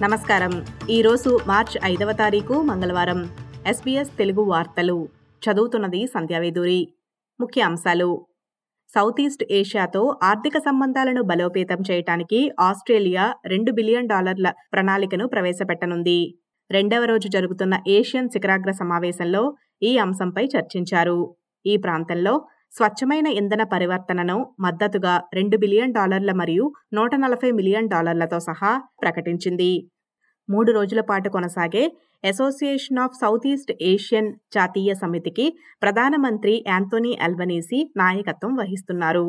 నమస్కారం ఈరోజు మార్చ్ ఐదవ తారీఖు మంగళవారం ఎస్బీఎస్ తెలుగు వార్తలు చదువుతున్నది సంధ్యావేదూరి ముఖ్య అంశాలు సౌత్ ఈస్ట్ ఏషియాతో ఆర్థిక సంబంధాలను బలోపేతం చేయడానికి ఆస్ట్రేలియా రెండు బిలియన్ డాలర్ల ప్రణాళికను ప్రవేశపెట్టనుంది రెండవ రోజు జరుగుతున్న ఏషియన్ శిఖరాగ్ర సమావేశంలో ఈ అంశంపై చర్చించారు ఈ ప్రాంతంలో స్వచ్ఛమైన ఇంధన పరివర్తనను మద్దతుగా రెండు బిలియన్ డాలర్ల మరియు నూట నలభై మిలియన్ డాలర్లతో సహా ప్రకటించింది మూడు రోజుల పాటు కొనసాగే association of south east Asian జాతీయ సమితికి ప్రధానమంత్రి యాంతోనీ అల్బనీసీ నాయకత్వం వహిస్తున్నారు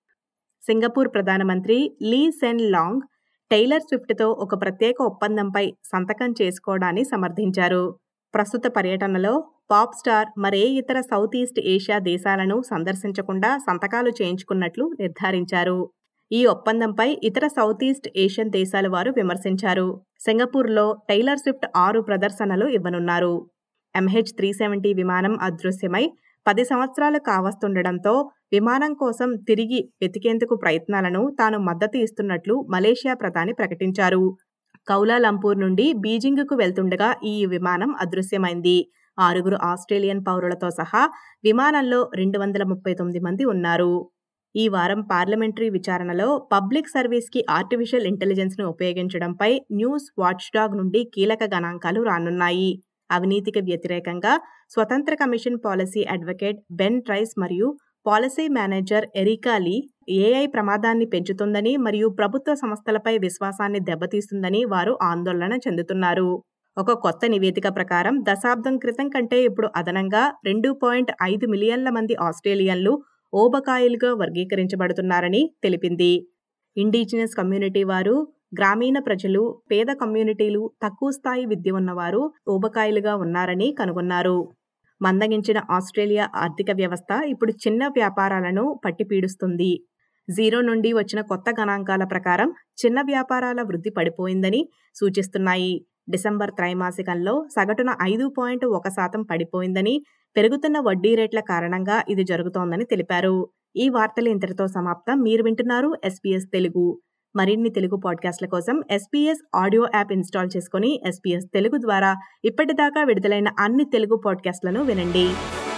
సింగపూర్ ప్రధానమంత్రి లీ సెన్ లాంగ్ టైలర్ స్విఫ్ట్తో ఒక ప్రత్యేక ఒప్పందంపై సంతకం చేసుకోవడాన్ని సమర్థించారు ప్రస్తుత పర్యటనలో పాప్ స్టార్ మరే ఇతర సౌత్ ఈస్ట్ ఏషియా దేశాలను సందర్శించకుండా సంతకాలు చేయించుకున్నట్లు నిర్ధారించారు ఈ ఒప్పందంపై ఇతర సౌత్ ఈస్ట్ ఏషియన్ దేశాల వారు విమర్శించారు సింగపూర్లో టైలర్ స్విఫ్ట్ ఆరు ప్రదర్శనలు ఇవ్వనున్నారు ఎంహెచ్ త్రీ సెవెంటీ విమానం అదృశ్యమై పది సంవత్సరాలు కావస్తుండటంతో విమానం కోసం తిరిగి వెతికేందుకు ప్రయత్నాలను తాను మద్దతు ఇస్తున్నట్లు మలేషియా ప్రధాని ప్రకటించారు కౌలాలంపూర్ నుండి బీజింగ్కు వెళ్తుండగా ఈ విమానం అదృశ్యమైంది ఆరుగురు ఆస్ట్రేలియన్ పౌరులతో సహా విమానంలో రెండు వందల ముప్పై తొమ్మిది మంది ఉన్నారు ఈ వారం పార్లమెంటరీ విచారణలో పబ్లిక్ సర్వీస్కి ఆర్టిఫిషియల్ ఇంటెలిజెన్స్ను ఉపయోగించడంపై న్యూస్ వాచ్డాగ్ నుండి కీలక గణాంకాలు రానున్నాయి అవినీతికి వ్యతిరేకంగా స్వతంత్ర commission policy advocate Ben Trice మరియు policy manager Erica Lee AI ప్రమాదాన్ని పెంచుతుందని మరియు ప్రభుత్వ సంస్థలపై విశ్వాసాన్ని దెబ్బతీస్తుందని వారు ఆందోళన చెందుతున్నారు ఒక కొత్త నివేదిక ప్రకారం దశాబ్దం క్రితం కంటే ఇప్పుడు అదనంగా రెండు పాయింట్ ఐదు మిలియన్ల మంది ఆస్ట్రేలియన్లు ఓబకాయిలుగా వర్గీకరించబడుతున్నారని తెలిపింది ఇండిజినస్ కమ్యూనిటీ వారు గ్రామీణ ప్రజలు పేద కమ్యూనిటీలు తక్కువ స్థాయి విద్య ఉన్నవారు ఊబకాయలుగా ఉన్నారని కనుగొన్నారు మందగించిన ఆస్ట్రేలియా ఆర్థిక వ్యవస్థ ఇప్పుడు చిన్న వ్యాపారాలను పట్టిపీడుస్తుంది జీరో నుండి వచ్చిన కొత్త గణాంకాల ప్రకారం చిన్న వ్యాపారాల వృద్ధి పడిపోయిందని సూచిస్తున్నాయి డిసెంబర్ త్రైమాసికంలో సగటున ఐదు పాయింట్ ఒక శాతం పడిపోయిందని పెరుగుతున్న వడ్డీ రేట్ల కారణంగా ఇది జరుగుతోందని తెలిపారు ఈ వార్తలు ఇంతటితో సమాప్తం మీరు వింటున్నారు ఎస్పీఎస్ తెలుగు మరిన్ని తెలుగు పాడ్కాస్ట్ల కోసం ఎస్పీఎస్ ఆడియో యాప్ ఇన్స్టాల్ చేసుకుని ఎస్పీఎస్ తెలుగు ద్వారా ఇప్పటిదాకా విడుదలైన అన్ని తెలుగు పాడ్కాస్ట్లను వినండి